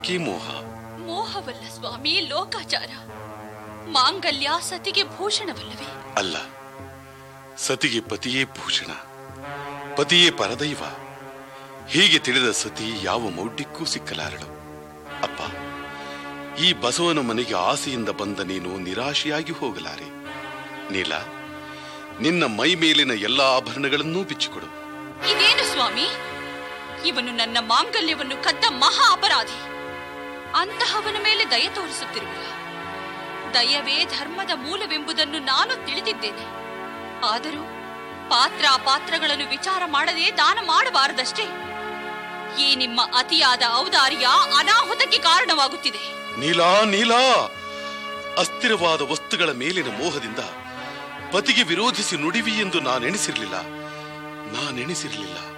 ಕಿ ಮೋಹ ಮೋಹವಲ್ಲ ಸ್ವಾಮಿ ಲೋಕಾಚಾರ ಮಾಂಗಲ್ಯ ಸತಿಗೆ ಭೂಷಣವಲ್ಲವೇ ಅಲ್ಲ ಸತಿಗೆ ಪತಿಯೇ ಭೂಷಣ ಪತಿಯೇ ಪರದೈವ ಹೀಗೆ ತಿಳಿದ ಸತಿ ಯಾವ ಮೌಢ್ಯಕ್ಕೂ ಸಿಕ್ಕಲಾರಳು ಅಪ್ಪ ಈ ಬಸವನ ಮನೆಗೆ ಆಸೆಯಿಂದ ಬಂದ ನೀನು ನಿರಾಶೆಯಾಗಿ ಹೋಗಲಾರೆ ನೀಲ ನಿನ್ನ ಮೈ ಮೇಲಿನ ಎಲ್ಲಾ ಆಭರಣಗಳನ್ನೂ ಬಿಚ್ಚಿಕೊಡು ಇದೇನು ಸ್ವಾಮಿ ಇವನು ನನ್ನ ಮಾಂಗಲ್ಯವನ್ನು ಕದ್ದ ಮಹಾ ಅಪರಾಧಿ ಅಂತಹವನ ಮೇಲೆ ದಯ ತೋರಿಸುತ್ತಿರುವಿರ ದಯವೇ ಧರ್ಮದ ಮೂಲವೆಂಬುದನ್ನು ನಾನು ತಿಳಿದಿದ್ದೇನೆ ಆದರೂ ಪಾತ್ರ ಪಾತ್ರಗಳನ್ನು ವಿಚಾರ ಮಾಡದೆ ದಾನ ಮಾಡಬಾರದಷ್ಟೇ ಈ ನಿಮ್ಮ ಅತಿಯಾದ ಔದಾರ್ಯ ಅನಾಹುತಕ್ಕೆ ಕಾರಣವಾಗುತ್ತಿದೆ ನೀಲಾ ನೀಲಾ ಅಸ್ಥಿರವಾದ ವಸ್ತುಗಳ ಮೇಲಿನ ಮೋಹದಿಂದ ಪತಿಗೆ ವಿರೋಧಿಸಿ ನುಡಿವಿ ಎಂದು ನಾನೆಣಿಸಿರಲಿಲ್ಲ ನಾನೆಣಿಸಿರಲಿಲ್ಲ